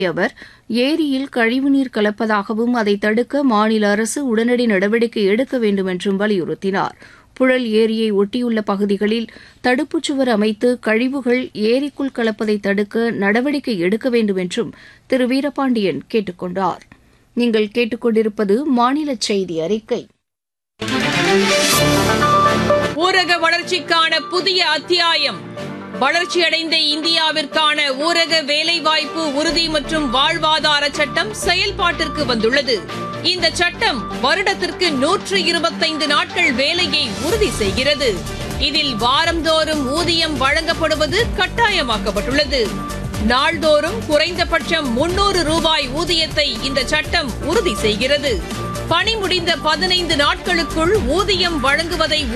அவர் ஏரியில் கழிவுநீர் கலப்பதாகவும் அதை தடுக்க மாநில அரசு உடனடி நடவடிக்கை எடுக்க வேண்டும் என்றும் வலியுறுத்தினார் புழல் ஏரியை ஒட்டியுள்ள பகுதிகளில் தடுப்புச் சுவர் அமைத்து கழிவுகள் ஏரிக்குள் கலப்பதை தடுக்க நடவடிக்கை எடுக்க வேண்டும் என்றும் திரு வீரபாண்டியன் கேட்டுக் கொண்டார் நீங்கள் கேட்டுக்கொண்டிருப்பது மாநில செய்தி அறிக்கை ஊரக வளர்ச்சிக்கான புதிய அத்தியாயம் வளர்ச்சியடைந்த இந்தியாவிற்கான ஊரக வேலைவாய்ப்பு உறுதி மற்றும் வாழ்வாதார சட்டம் செயல்பாட்டிற்கு வந்துள்ளது இந்த சட்டம் வருடத்திற்கு நூற்று இருபத்தைந்து நாட்கள் வேலையை உறுதி செய்கிறது இதில் வாரந்தோறும் ஊதியம் வழங்கப்படுவது கட்டாயமாக்கப்பட்டுள்ளது நாள்தோறும் குறைந்தபட்சம் முன்னூறு ரூபாய் ஊதியத்தை இந்த சட்டம் உறுதி செய்கிறது பணி முடிந்த பதினைந்து நாட்களுக்குள் ஊதியம் வழங்குவதை